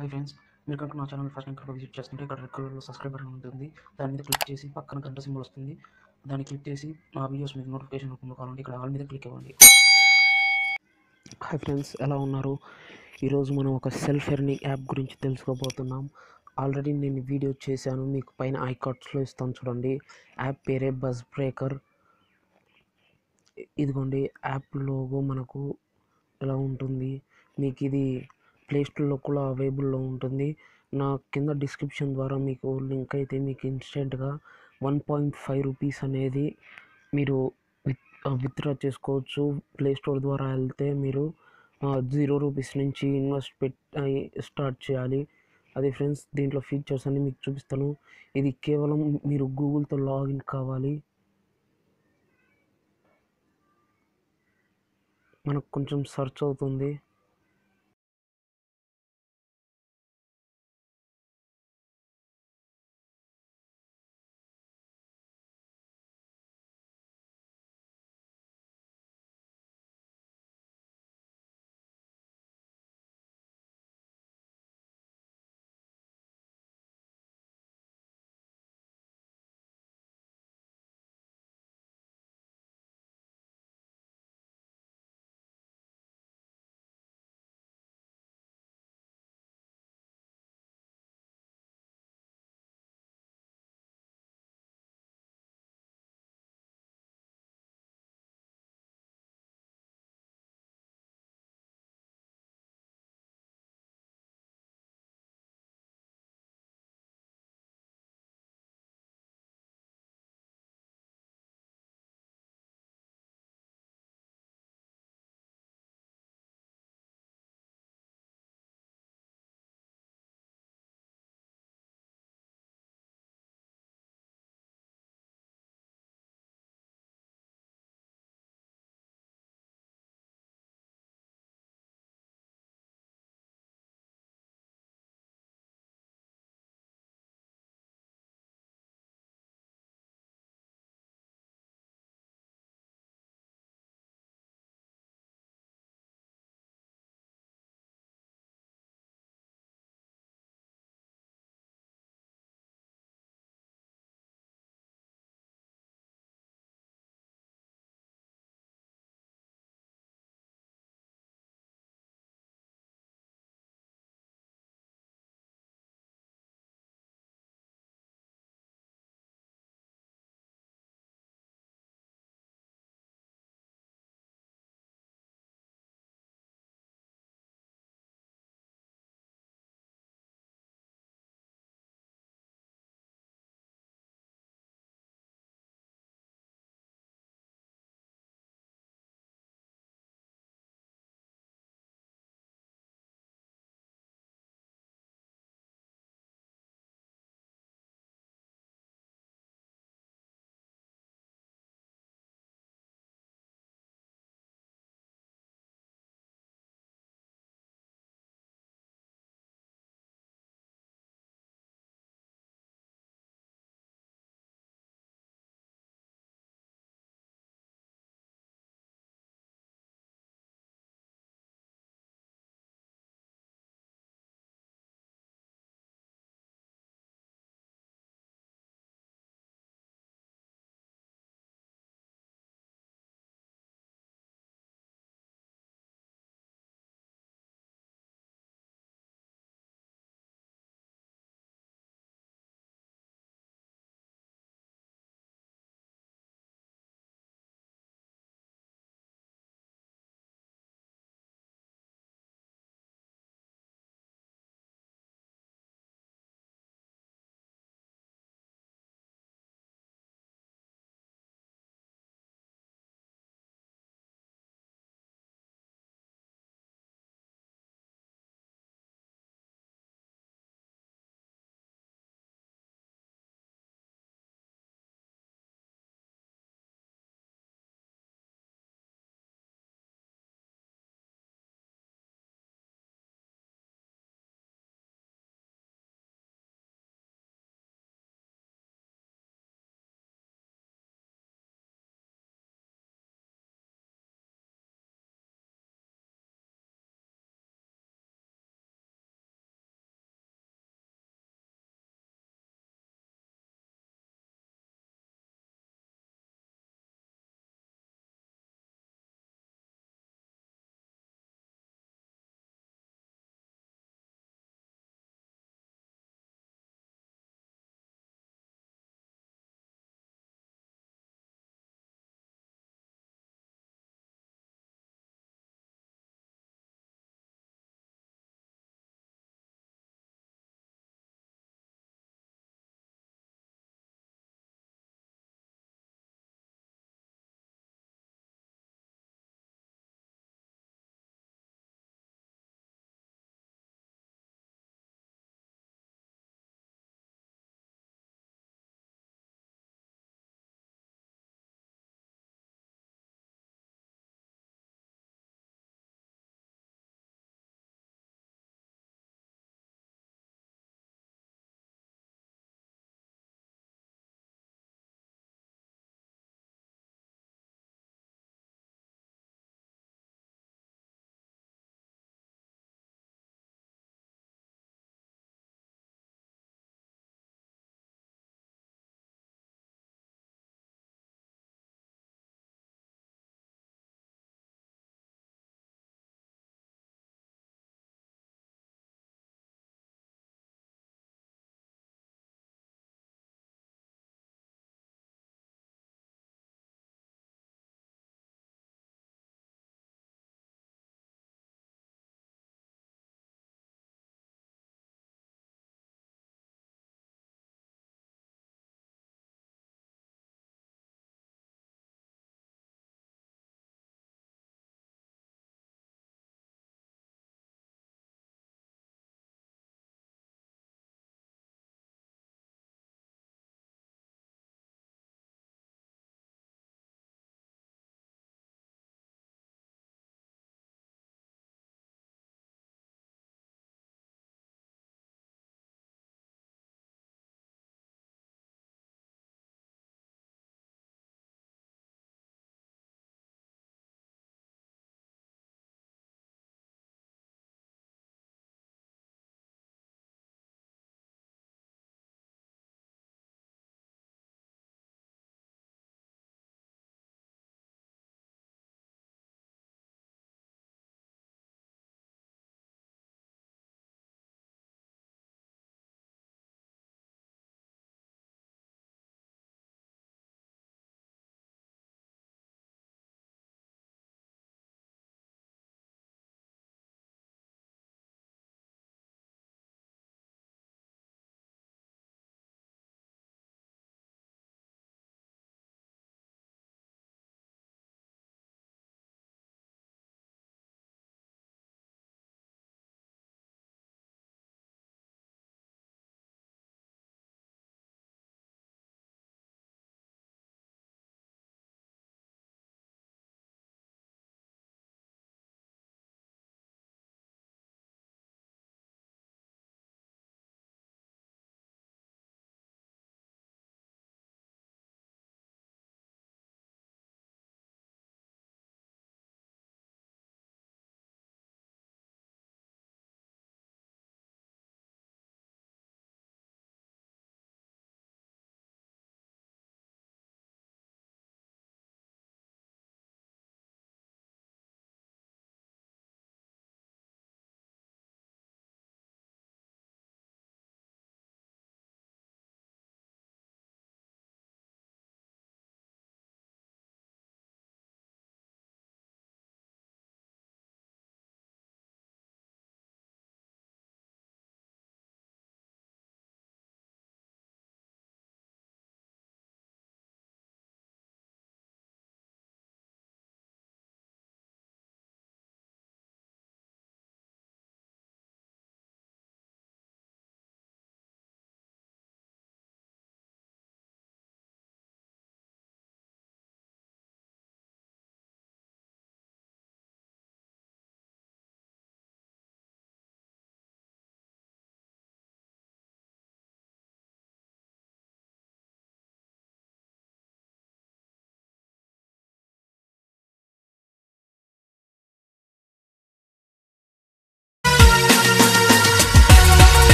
hi friends మీరు కనుక నా ఛానల్ ఫస్ట్ టైం కనుక విజిట్ చేస్తుంటే ఇక్కడ రెడ్ కలర్లో సబ్స్క్రైబ్ బటన్ ఉంటుంది దాని మీద క్లిక్ చేసి పక్కన గంట సింబల్ వస్తుంది దాన్ని క్లిక్ చేసి నా వీడియోస్ మీకు నోటిఫికేషన్ రూపంలో కావాలంటే ఇక్కడ ఆల్ మీద క్లిక్ ఇవ్వండి హాయ్ ఫ్రెండ్స్ ఎలా ఉన్నారు ఈరోజు మనం ఒక సెల్ఫ్ ఎర్నింగ్ యాప్ గురించి తెలుసుకోబోతున్నాం ఆల్రెడీ నేను వీడియో చేశాను మీకు పైన ఐ కార్డ్స్లో ఇస్తాను చూడండి యాప్ పేరే బస్ బ్రేకర్ ఇదిగోండి యాప్ లోగో మనకు ఎలా ఉంటుంది మీకు ఇది ప్లే స్టోర్లో కూడా అవైలబుల్లో ఉంటుంది నా కింద డిస్క్రిప్షన్ ద్వారా మీకు లింక్ అయితే మీకు ఇన్స్టెంట్గా వన్ పాయింట్ ఫైవ్ రూపీస్ అనేది మీరు విత్ విత్డ్రా చేసుకోవచ్చు ప్లే స్టోర్ ద్వారా వెళ్తే మీరు జీరో రూపీస్ నుంచి ఇన్వెస్ట్ పెట్ స్టార్ట్ చేయాలి అదే ఫ్రెండ్స్ దీంట్లో ఫీచర్స్ అన్ని మీకు చూపిస్తాను ఇది కేవలం మీరు గూగుల్తో లాగిన్ కావాలి మనకు కొంచెం సెర్చ్ అవుతుంది